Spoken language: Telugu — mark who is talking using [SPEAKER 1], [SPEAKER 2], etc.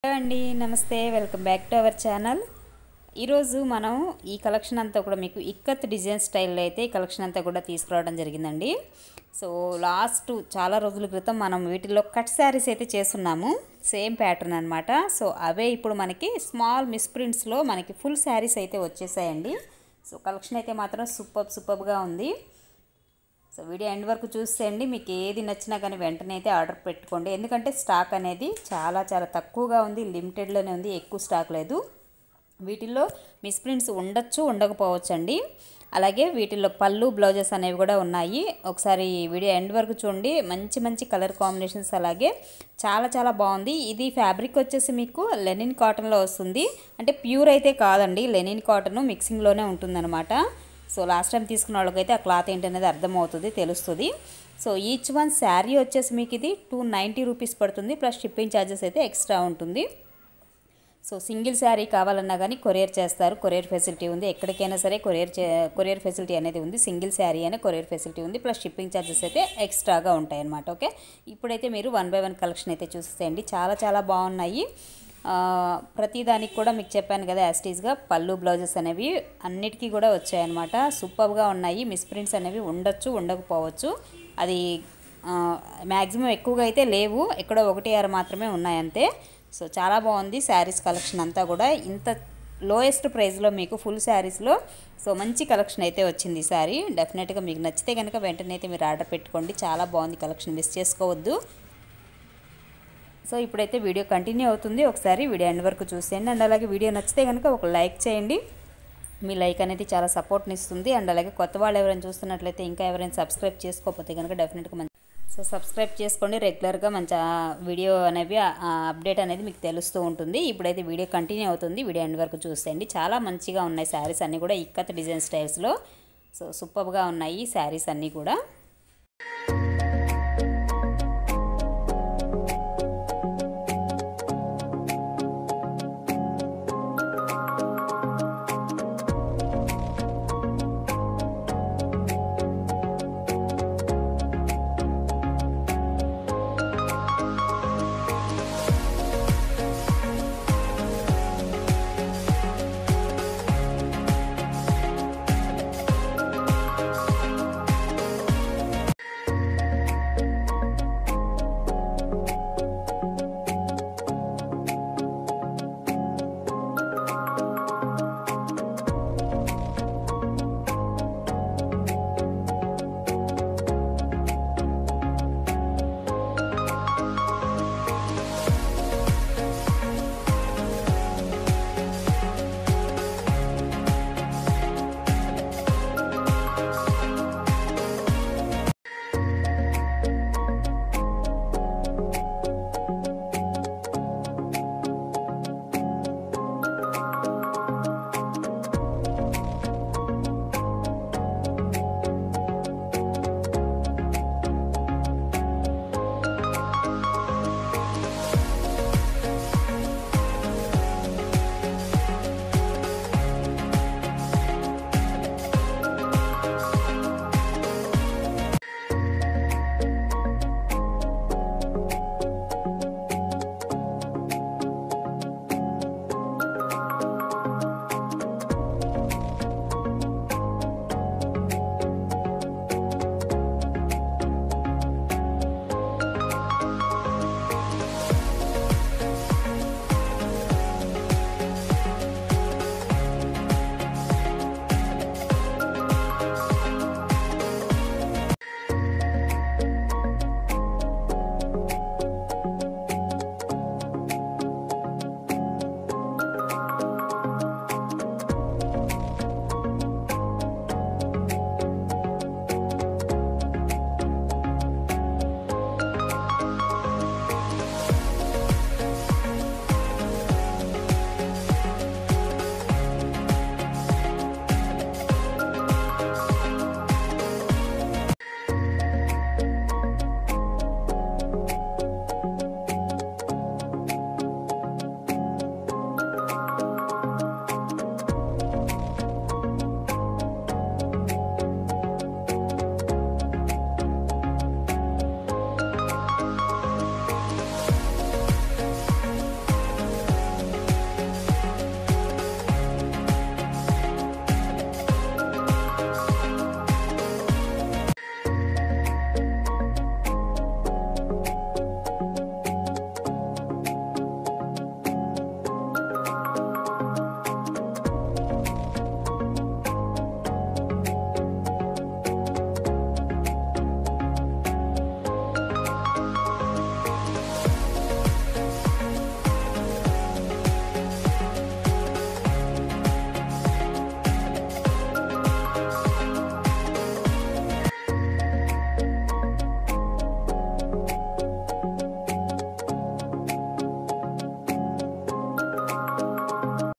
[SPEAKER 1] హలో అండి నమస్తే welcome back to our channel ఈరోజు మనం ఈ కలెక్షన్ అంతా కూడా మీకు ఇక్కత్ డిజైన్ స్టైల్లో అయితే ఈ కలెక్షన్ అంతా కూడా తీసుకురావడం జరిగిందండి సో లాస్ట్ చాలా రోజుల క్రితం మనం వీటిల్లో కట్ శారీస్ అయితే చేస్తున్నాము సేమ్ ప్యాటర్న్ అనమాట సో అవే ఇప్పుడు మనకి స్మాల్ మిస్ప్రింట్స్లో మనకి ఫుల్ శారీస్ అయితే వచ్చేసాయండి సో కలెక్షన్ అయితే మాత్రం సూపర్ సూపర్గా ఉంది సో వీడియో ఎండ్ వరకు చూసేయండి మీకు ఏది నచ్చినా కానీ వెంటనే అయితే ఆర్డర్ పెట్టుకోండి ఎందుకంటే స్టాక్ అనేది చాలా చాలా తక్కువగా ఉంది లిమిటెడ్లోనే ఉంది ఎక్కువ స్టాక్ లేదు వీటిల్లో మిస్ప్రింట్స్ ఉండొచ్చు ఉండకపోవచ్చు అండి అలాగే వీటిల్లో పళ్ళు బ్లౌజెస్ అనేవి కూడా ఉన్నాయి ఒకసారి వీడియో ఎండ్ వరకు చూడండి మంచి మంచి కలర్ కాంబినేషన్స్ అలాగే చాలా చాలా బాగుంది ఇది ఫ్యాబ్రిక్ వచ్చేసి మీకు లెనిన్ కాటన్లో వస్తుంది అంటే ప్యూర్ అయితే కాదండి లెనిన్ కాటన్ మిక్సింగ్లోనే ఉంటుందన్నమాట సో లాస్ట్ టైం తీసుకున్న వాళ్ళకైతే ఆ క్లాత్ ఏంటనేది అర్థమవుతుంది తెలుస్తుంది సో ఈచ్ వన్ శారీ వచ్చేసి మీకు ఇది టూ నైంటీ రూపీస్ పడుతుంది ప్లస్ షిప్పింగ్ ఛార్జెస్ అయితే ఎక్స్ట్రా ఉంటుంది సో సింగిల్ శారీ కావాలన్నా కానీ కొరియర్ చేస్తారు కొరియర్ ఫెసిలిటీ ఉంది ఎక్కడికైనా సరే కొరియర్ చే కొరియర్ ఫెసిలిటీ అనేది ఉంది సింగిల్ శారీ అయినా కొరియర్ ఫెసిలిటీ ఉంది ప్లస్ షిప్పింగ్ ఛార్జెస్ అయితే ఎక్స్ట్రాగా ఉంటాయి అన్నమాట ఓకే ఇప్పుడైతే మీరు వన్ బై వన్ కలెక్షన్ అయితే చూసేయండి చాలా చాలా బాగున్నాయి ప్రతి దానికి కూడా మీకు చెప్పాను కదా యాస్టీస్గా పళ్ళు బ్లౌజెస్ అనేవి అన్నిటికీ కూడా వచ్చాయన్నమాట సూపర్గా ఉన్నాయి మిస్ప్రింట్స్ అనేవి ఉండొచ్చు ఉండకపోవచ్చు అది మ్యాక్సిమం ఎక్కువగా అయితే లేవు ఎక్కడో ఒకటి ఆరు మాత్రమే ఉన్నాయంతే సో చాలా బాగుంది శారీస్ కలెక్షన్ అంతా కూడా ఇంత లోయెస్ట్ ప్రైస్లో మీకు ఫుల్ శారీస్లో సో మంచి కలెక్షన్ అయితే వచ్చింది ఈ శారీ డెఫినెట్గా మీకు నచ్చితే కనుక వెంటనే అయితే మీరు ఆర్డర్ పెట్టుకోండి చాలా బాగుంది కలెక్షన్ మిస్ చేసుకోవద్దు సో ఇప్పుడైతే వీడియో కంటిన్యూ అవుతుంది ఒకసారి వీడియో ఎండ్ వరకు చూసేయండి అండ్ అలాగే వీడియో నచ్చితే కనుక ఒక లైక్ చేయండి మీ లైక్ అనేది చాలా సపోర్ట్ని ఇస్తుంది అండ్ అలాగే కొత్త వాళ్ళు ఎవరైనా చూస్తున్నట్లయితే ఇంకా ఎవరైనా సబ్స్క్రైబ్ చేసుకోకపోతే కనుక డెఫినెట్గా మంచి సో సబ్స్క్రైబ్ చేసుకోండి రెగ్యులర్గా మంచి వీడియో అనేవి అప్డేట్ అనేది మీకు తెలుస్తూ ఉంటుంది ఇప్పుడైతే వీడియో కంటిన్యూ అవుతుంది వీడియో ఎండ్ వరకు చూసేయండి చాలా మంచిగా ఉన్నాయి శారీస్ అన్నీ కూడా ఇక్కత్ డిజైన్ స్టైల్స్లో సో సూపర్గా ఉన్నాయి శారీస్ అన్నీ కూడా